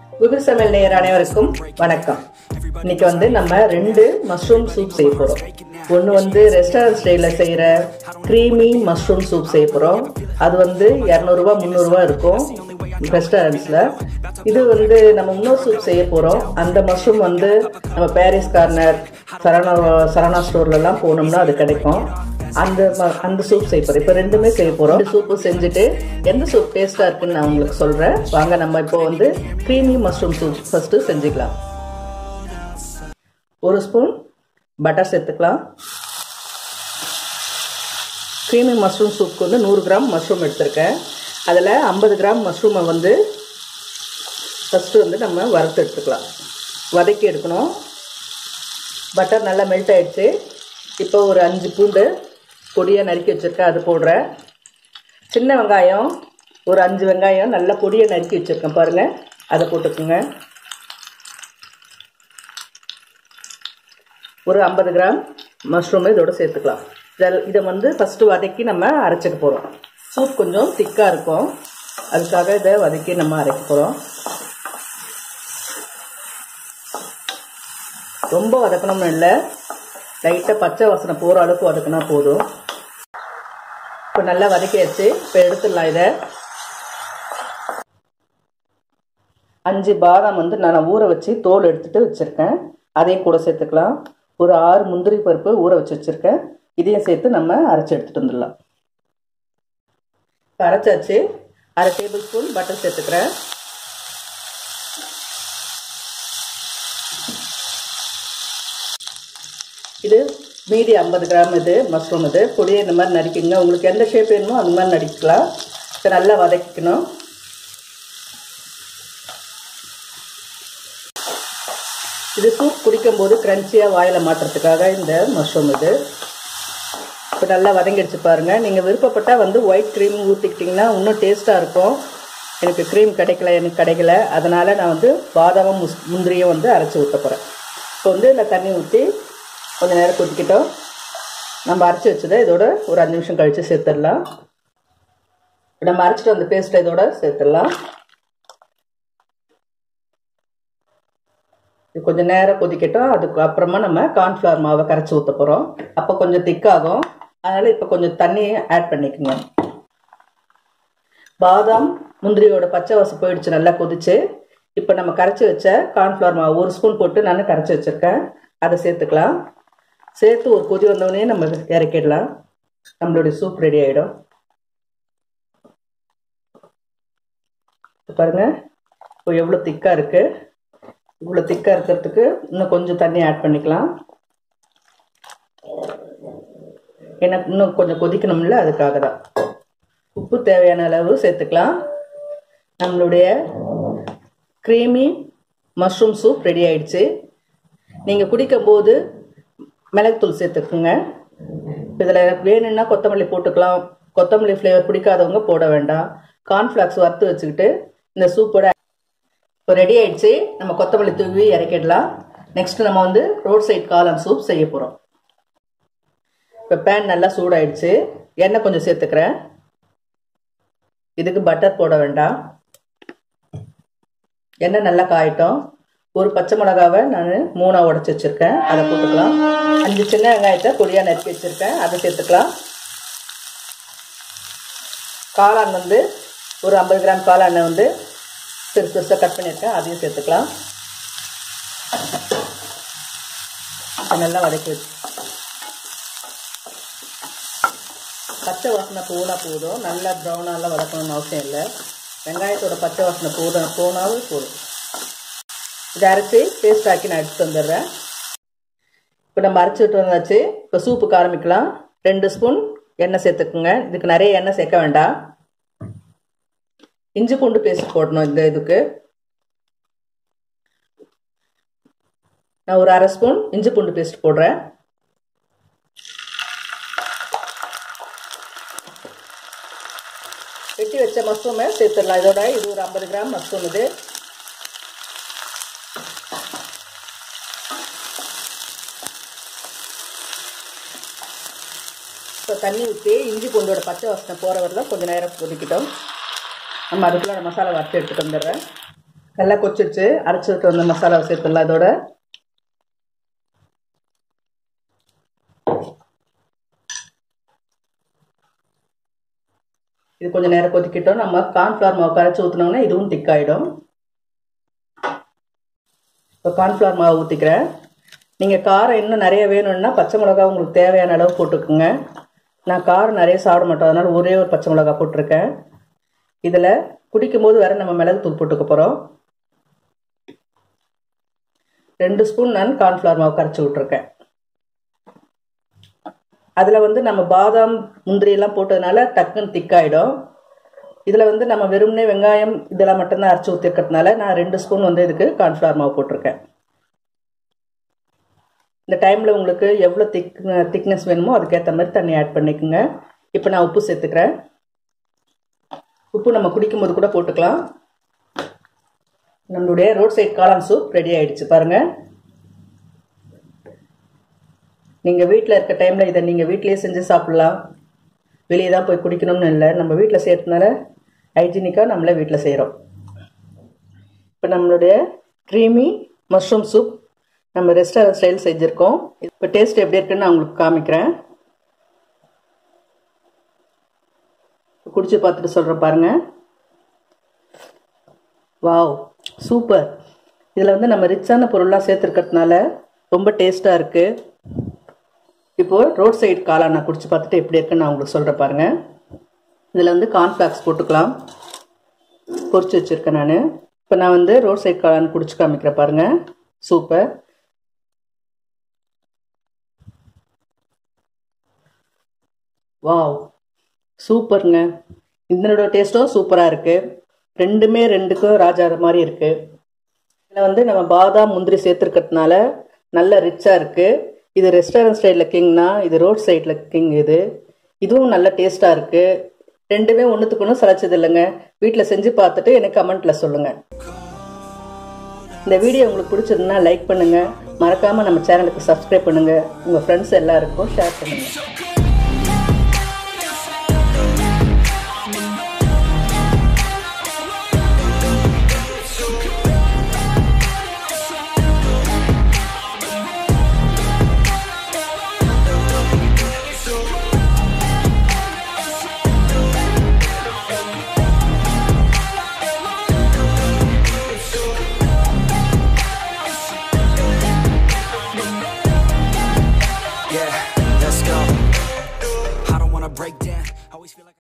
குபி சமையல் நேயர் அனைவருக்கும் வணக்கம் இன்னைக்கு வந்து நம்ம ரெண்டு மஷ்ரூம் சூப் செய்ய போறோம் ஒன்று வந்து ரெஸ்டாரண்ட் ஸ்டைலில் செய்கிற க்ரீமி மஷ்ரூம் சூப் செய்ய போகிறோம் அது வந்து இரநூறுபா முந்நூறுரூவா இருக்கும் ரெஸ்டாரண்ட்ஸில் இது வந்து நம்ம இன்னொரு சூப் செய்ய போகிறோம் அந்த மஷ்ரூம் வந்து நம்ம பாரிஸ் கார்னர் சரணா சரணா ஸ்டோர்லலாம் போனோம்னா அது கிடைக்கும் அந்த ம- அந்த சூப் செய்ய போகிறோம் இப்போ ரெண்டுமே செய்ய போகிறோம் சூப்பு செஞ்சுட்டு எந்த சூப் டேஸ்ட்டாக இருக்குன்னு நான் உங்களுக்கு சொல்கிறேன் வாங்க நம்ம இப்போ வந்து க்ரீமி மஷ்ரூம் சூப் ஃபஸ்ட்டு செஞ்சுக்கலாம் ஒரு ஸ்பூன் பட்டர் சேர்த்துக்கலாம் க்ரீமி மஷ்ரூம் சூப்புக்கு வந்து நூறு கிராம் மஷ்ரூம் எடுத்திருக்கேன் அதில் ஐம்பது கிராம் மஷ்ரூமை வந்து ஃபஸ்ட்டு வந்து நம்ம வறுத்து எடுத்துக்கலாம் வதக்கி எடுக்கணும் பட்டர் நல்லா மெல்ட் ஆயிடுச்சு இப்போ ஒரு அஞ்சு பூண்டு பொடியாக நறுக்கி வச்சுருக்கேன் அது போடுறேன் சின்ன வெங்காயம் ஒரு அஞ்சு வெங்காயம் நல்லா பொடியாக நறுக்கி வச்சுருக்கேன் பாருங்கள் அதை போட்டுக்குங்க ஒரு ஐம்பது கிராம் மஷ்ரூம் இதோட சேர்த்துக்கலாம் இதில் இதை வந்து ஃபஸ்ட்டு வதக்கி நம்ம அரைச்சிக்க போகிறோம் சூப் கொஞ்சம் திக்காக இருக்கும் அதுக்காக இதை வதக்கி நம்ம அரைக்க போகிறோம் ரொம்ப வதக்கணும்னு இல்லை லைட்டாக பச்சை வாசனை போகிற அளவுக்கு வதக்கினா போதும் இப்போ நல்லா வதக்கியாச்சு இப்போ எடுத்துடலாம் இதை அஞ்சு பாதாம் வந்து நான் ஊற வச்சு தோல் எடுத்துட்டு வச்சுருக்கேன் அதையும் கூட சேர்த்துக்கலாம் ஒரு ஆறு முந்திரி பருப்பு ஊற வச்சு வச்சுருக்கேன் இதையும் சேர்த்து நம்ம அரைச்சி எடுத்துகிட்டு வந்துடலாம் இப்போ அரைச்சாச்சு அரை டேபிள் ஸ்பூன் பட்டர் சேர்த்துக்கிறேன் இது மீதி ஐம்பது கிராம் இது மஷ்ரூம் இது பொடியை இந்த மாதிரி நறுக்கிங்க உங்களுக்கு எந்த ஷேப் வேணுமோ அந்த மாதிரி நறுக்கலாம் இதை நல்லா வதக்கிக்கணும் இது சூப் குடிக்கும்போது க்ரன்ச்சியாக வாயில் மாட்டுறதுக்காக இந்த மஷ்ரூம் இது இப்போ நல்லா வதங்கிடுச்சு பாருங்கள் நீங்கள் விருப்பப்பட்டால் வந்து ஒயிட் க்ரீம் ஊற்றிக்கிட்டிங்கன்னா இன்னும் டேஸ்ட்டாக இருக்கும் எனக்கு க்ரீம் கிடைக்கல எனக்கு கிடைக்கல அதனால் நான் வந்து பாதாமும் முஸ் முந்திரியும் வந்து அரைச்சி ஊற்ற போகிறேன் இப்போ வந்து இதில் தண்ணி ஊற்றி கொஞ்சம் நேரம் கொதிக்கிட்டோம் நம்ம அரைச்சி வச்சதை இதோட ஒரு அஞ்சு நிமிஷம் கழித்து சேர்த்துடலாம் நம்ம அரைச்சிட்டு வந்த பேஸ்ட்டை இதோட சேர்த்துடலாம் இது கொஞ்சம் நேரம் கொதிக்கட்டும் அதுக்கு அப்புறமா நம்ம கார்ன்ஃப்ளவர் மாவை கரைச்சி ஊற்ற போகிறோம் அப்போ கொஞ்சம் திக்காகும் அதனால் இப்போ கொஞ்சம் தண்ணி ஆட் பண்ணிக்கோங்க பாதாம் முந்திரியோட பச்சை வாசம் போயிடுச்சு நல்லா கொதிச்சு இப்போ நம்ம கரைச்சி வச்ச கார்ன்ஃப்ளவர் மாவு ஒரு ஸ்பூன் போட்டு நான் கரைச்சி வச்சுருக்கேன் அதை சேர்த்துக்கலாம் சேர்த்து ஒரு கொதி வந்தோடனே நம்ம இறக்கிடலாம் நம்மளுடைய சூப் ரெடி ஆகிடும் பாருங்க இப்போ எவ்வளோ திக்காக இருக்குது இவ்வளோ திக்காக இருக்கிறதுக்கு இன்னும் கொஞ்சம் தண்ணி ஆட் பண்ணிக்கலாம் எனக்கு இன்னும் கொஞ்சம் கொதிக்கணும்ல அதுக்காக தான் உப்பு தேவையான அளவு சேர்த்துக்கலாம் நம்மளுடைய க்ரீமி மஷ்ரூம் சூப் ரெடி ஆயிடுச்சு நீங்கள் குடிக்கும்போது மிளகுத்தூள் சேர்த்துக்குங்க இதில் வேணும்னா கொத்தமல்லி போட்டுக்கலாம் கொத்தமல்லி ஃப்ளேவர் பிடிக்காதவங்க போட வேண்டாம் கார்ன்ஃப்ளாக்ஸ் வறுத்து வச்சுக்கிட்டு இந்த சூப்போட இப்போ ரெடி ஆயிடுச்சு நம்ம கொத்தமல்லி தூவி இறக்கிடலாம் நெக்ஸ்ட் நம்ம வந்து ரோட் சைட் காளான் சூப் செய்ய போகிறோம் இப்போ பேன் நல்லா சூடாயிடுச்சு எண்ணெய் கொஞ்சம் சேர்த்துக்கிறேன் இதுக்கு பட்டர் போட வேண்டாம் எண்ணெய் நல்லா காயட்டும் ஒரு பச்சை மிளகாவை நான் மூணாக உடச்சி வச்சுருக்கேன் அதை போட்டுக்கலாம் அஞ்சு சின்ன வெங்காயத்தை பொடியாக நறுக்கி வச்சுருக்கேன் அதை சேர்த்துக்கலாம் காளான் வந்து ஒரு ஐம்பது கிராம் காளானை வந்து பெருசு பெருசாக கட் பண்ணியிருக்கேன் அதையும் சேர்த்துக்கலாம் அதை நல்லா வதக்கி வச்சு பச்சை வாசனை போனா போதும் நல்லா ப்ரௌனாலாம் வதக்கணும்னு அவசியம் இல்லை வெங்காயத்தோட பச்சை வாசனை போத போனாலும் போதும் இதை அரைச்சி பேஸ்ட் ஆக்கி நான் எடுத்துட்டு வந்துடுறேன் இப்போ நம்ம அரைச்சிட்டு வந்தாச்சு இப்போ சூப்புக்கு ஆரம்பிக்கலாம் ரெண்டு ஸ்பூன் எண்ணெய் சேர்த்துக்குங்க இதுக்கு நிறைய எண்ணெய் சேர்க்க வேண்டாம் இஞ்சி பூண்டு பேஸ்ட் போடணும் இந்த இதுக்கு நான் ஒரு அரை ஸ்பூன் இஞ்சி பூண்டு பேஸ்ட் போடுறேன் வெட்டி வச்ச மஷ்ரூமை சேர்த்துடலாம் இதோட இது ஒரு ஐம்பது கிராம் மஷ்ரூம் இது இப்போ தண்ணி ஊற்றி இஞ்சி பூண்டோட பச்சை வாசனை போகிற வரலாம் கொஞ்சம் நேரம் கொதிக்கிட்டோம் நம்ம அதுக்குள்ள மசாலா வறுத்து எடுத்துட்டு வந்துடுறேன் நல்லா கொச்சிடுச்சு அரைச்சி விட்டு வந்த மசாலாவை சேர்த்துடலாம் இதோட இது கொஞ்சம் நேரம் கொதிக்கிட்டோம் நம்ம கார்ன்ஃப்ளவர் மாவு கரைச்சி ஊற்றினோம்னா இதுவும் திக்காயிடும் இப்போ கார்ன்ஃப்ளவர் மாவு ஊற்றிக்கிறேன் நீங்கள் காரம் இன்னும் நிறைய வேணும்னா பச்சை மிளகா உங்களுக்கு தேவையான அளவு போட்டுக்குங்க நான் காரம் நிறைய சாப்பிட மாட்டோம் அதனால் ஒரே ஒரு பச்சை மிளகா போட்டிருக்கேன் இதில் குடிக்கும் போது வேறு நம்ம மிளகு தூள் போட்டுக்க போகிறோம் ரெண்டு ஸ்பூன் நான் கார்ன்ஃப்ளவர் மாவு கரைச்சி விட்ருக்கேன் அதில் வந்து நம்ம பாதாம் முந்திரி எல்லாம் போட்டதுனால டக்குன்னு திக்காயிடும் இதில் வந்து நம்ம வெறும்னே வெங்காயம் இதெல்லாம் மட்டும்தான் அரைச்சி ஊற்றிருக்கிறதுனால நான் ரெண்டு ஸ்பூன் வந்து இதுக்கு கார்ன்ஃப்ளவர் மாவு போட்டிருக்கேன் இந்த டைமில் உங்களுக்கு எவ்வளோ திக் திக்னஸ் வேணுமோ அதுக்கேற்ற மாதிரி தண்ணி ஆட் பண்ணிக்கோங்க இப்போ நான் உப்பு சேர்த்துக்கிறேன் உப்பு நம்ம குடிக்கும் போது கூட போட்டுக்கலாம் நம்மளுடைய ரோட் சைட் காளான் சூப் ரெடி ஆயிடுச்சு பாருங்கள் நீங்கள் வீட்டில் இருக்க டைமில் இதை நீங்கள் வீட்டிலேயே செஞ்சு சாப்பிட்லாம் வெளியே தான் போய் குடிக்கணும்னு இல்லை நம்ம வீட்டில் செய்கிறதுனால ஹைஜீனிக்காக நம்மளே வீட்டில் செய்கிறோம் இப்போ நம்மளுடைய க்ரீமி மஷ்ரூம் சூப் நம்ம ரெஸ்டாரண்ட் ஸ்டைல் செஞ்சுருக்கோம் இப்போ டேஸ்ட் எப்படி இருக்குன்னு நான் உங்களுக்கு காமிக்கிறேன் குடிச்சு பார்த்துட்டு சொல்கிறேன் பாருங்கள் வாவ் சூப்பர் இதில் வந்து நம்ம ரிச்சான பொருள்லாம் சேர்த்துருக்கிறதுனால ரொம்ப டேஸ்ட்டாக இருக்குது இப்போது ரோட் சைடு காளான் நான் குடிச்சு பார்த்துட்டு எப்படி இருக்குன்னு நான் உங்களுக்கு சொல்கிறேன் பாருங்கள் இதில் வந்து கார்ன்ஃப்ளாக்ஸ் போட்டுக்கலாம் பொரிச்சு வச்சுருக்கேன் நான் இப்போ நான் வந்து ரோட் சைடு காளான் குடிச்சு காமிக்கிறேன் பாருங்கள் சூப்பர் வாவ் சூப்பருங்க இதனோட டேஸ்ட்டும் சூப்பராக இருக்குது ரெண்டுமே ரெண்டுக்கும் ராஜா மாதிரி இருக்குது இதில் வந்து நம்ம பாதாம் முந்திரி சேர்த்துருக்கிறதுனால நல்ல ரிச்சாக இருக்குது இது ரெஸ்டாரண்ட் ஸ்டைலில் கிங்னா இது ரோட் சைடில் கிங் இது இதுவும் நல்ல டேஸ்ட்டாக இருக்குது ரெண்டுமே ஒன்றுத்துக்கு ஒன்றும் சளைச்சது இல்லைங்க வீட்டில் செஞ்சு பார்த்துட்டு எனக்கு கமெண்ட்டில் சொல்லுங்கள் இந்த வீடியோ உங்களுக்கு பிடிச்சிருந்தா லைக் பண்ணுங்கள் மறக்காமல் நம்ம சேனலுக்கு சப்ஸ்கிரைப் பண்ணுங்கள் உங்கள் ஃப்ரெண்ட்ஸ் எல்லாருக்கும் ஷேர் பண்ணுங்கள்